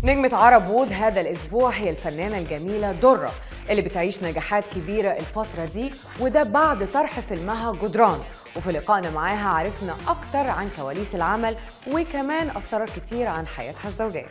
نجمة عرب وود هذا الأسبوع هي الفنانة الجميلة درة اللي بتعيش نجاحات كبيرة الفترة دي وده بعد طرح فيلمها جدران وفي لقائنا معاها عرفنا أكتر عن كواليس العمل وكمان أسرار كتير عن حياتها الزوجية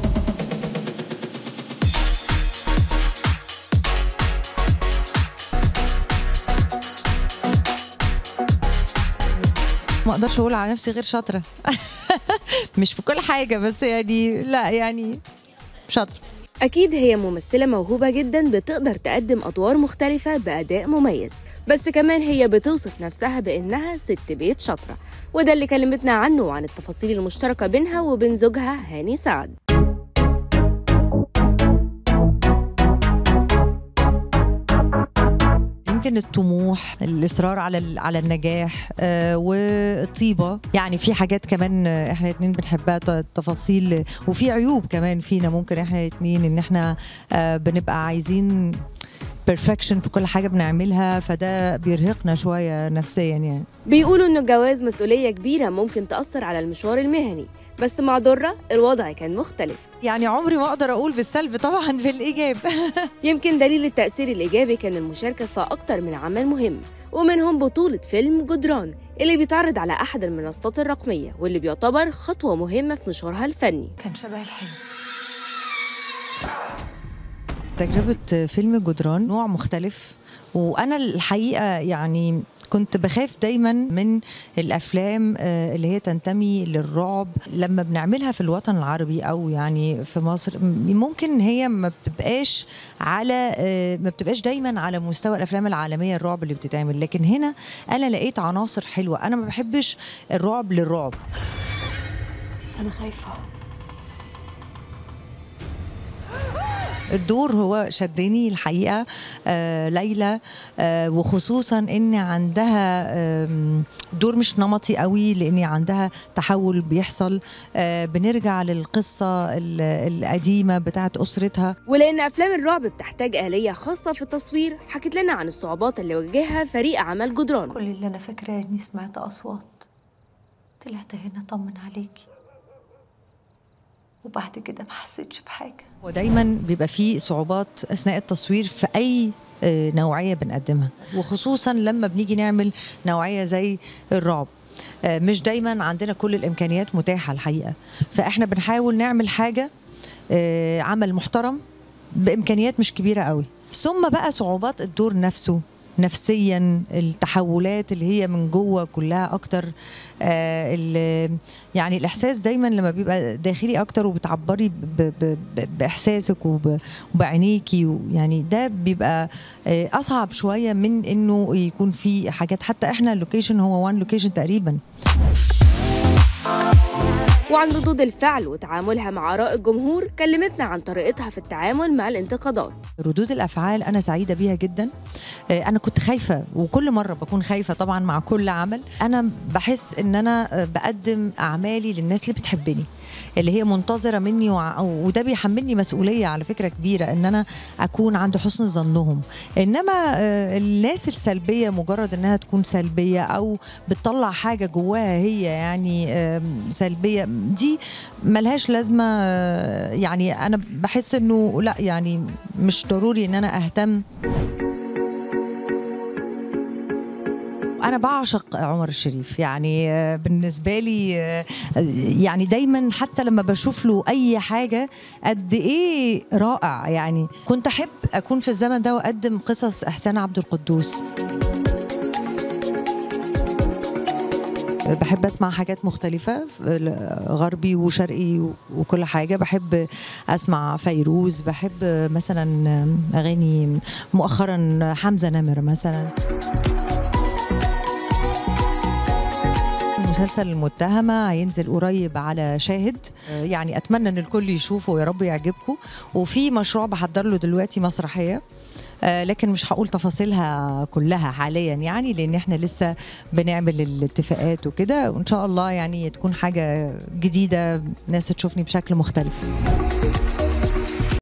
ما اقدرش اقول على نفسي غير شاطره مش في كل حاجه بس يعني لا يعني شاطره أكيد هي ممثلة موهوبة جدا بتقدر تقدم أدوار مختلفة بأداء مميز بس كمان هي بتوصف نفسها بإنها ست بيت شاطرة وده اللي كلمتنا عنه وعن التفاصيل المشتركة بينها وبين زوجها هاني سعد يمكن الطموح الاصرار على ال- على النجاح آه، والطيبه يعني في حاجات كمان آه، احنا الاثنين بنحبها ت- تفاصيل وفي عيوب كمان فينا ممكن احنا الاثنين ان احنا آه، بنبقى عايزين بيرفكشن في كل حاجه بنعملها فده بيرهقنا شويه نفسيا يعني بيقولوا إن الجواز مسؤولية كبيرة ممكن تأثر على المشوار المهني بس مع درة الوضع كان مختلف يعني عمري ما اقدر اقول بالسلب طبعا بالايجاب يمكن دليل التأثير الإيجابي كان المشاركة في أكتر من عمل مهم ومنهم بطولة فيلم جدران اللي بيتعرض على أحد المنصات الرقمية واللي بيعتبر خطوة مهمة في مشوارها الفني كان شبه الحلم تجربة فيلم جدران نوع مختلف وأنا الحقيقة يعني كنت بخاف دايما من الافلام آه، اللي هي تنتمي للرعب لما بنعملها في الوطن العربي او يعني في مصر م- ممكن هي ما بتبقاش على آه، ما بتبقاش دايما على مستوى الافلام العالميه الرعب اللي بتتعمل لكن هنا انا لقيت عناصر حلوه انا ما بحبش الرعب للرعب أنا خايفة الدور هو شدني الحقيقه آه ليلى آه وخصوصا ان عندها آم، دور مش نمطي قوي لان عندها تحول بيحصل آه بنرجع للقصه ال- القديمه بتاعت اسرتها ولأن أفلام الرعب بتحتاج آلية خاصة في التصوير حكت لنا عن الصعوبات اللي واجهها فريق عمل جدران كل اللي أنا فاكراه إني سمعت أصوات طلعت هنا أطمن عليكي وبعد كده ما حسيتش بحاجة ودايما بيبقى فيه صعوبات اثناء التصوير في اي آه، نوعيه بنقدمها وخصوصا لما بنيجي نعمل نوعيه زي الرعب آه، مش دايما عندنا كل الامكانيات متاحه الحقيقه فاحنا بنحاول نعمل حاجه آه، عمل محترم بامكانيات مش كبيره قوي ثم بقى صعوبات الدور نفسه نفسيا التحولات اللي هي من جوه كلها اكتر آه ال- يعني الاحساس دايما لما بيبقى داخلي اكتر وبتعبري ب- ب- ب- باحساسك وب- وبعينيكي يعني ده بيبقى آه، اصعب شويه من انه يكون في حاجات حتى احنا اللوكيشن هو وان لوكيشن تقريبا وعن ردود الفعل وتعاملها مع آراء الجمهور كلمتنا عن طريقتها في التعامل مع الانتقادات ردود الافعال انا سعيده بيها جدا آه، انا كنت خايفه وكل مره بكون خايفه طبعا مع كل عمل انا بحس ان انا آه، بقدم اعمالي للناس اللي بتحبني اللي هي منتظره مني وع- وده بيحملني مسؤوليه على فكره كبيره ان انا اكون عند حسن ظنهم انما آه، الناس السلبيه مجرد انها تكون سلبيه او بتطلع حاجه جواها هي يعني آم، سلبيه دي ملهاش لازمه آه، يعني انا بحس انه لا يعني مش ضروري ان انا اهتم انا بعشق عمر الشريف يعني آه، بالنسبه لي آه، يعني دايما حتى لما بشوف له اي حاجه قد ايه رائع يعني كنت احب اكون في الزمن ده واقدم قصص احسان عبد القدوس بحب اسمع حاجات مختلفة غربي وشرقي وكل حاجة بحب اسمع فيروز بحب مثلا اغاني مؤخرا حمزة نمر مثلا مسلسل المتهمة هينزل قريب على شاهد آه، يعني أتمنى أن الكل يشوفه ويا رب يعجبكم وفي مشروع بحضر له دلوقتي مسرحية آه، لكن مش هقول تفاصيلها كلها حاليا يعني لان احنا لسه بنعمل الاتفاقات وكده وان شاء الله يعني تكون حاجه جديده ناس تشوفني بشكل مختلف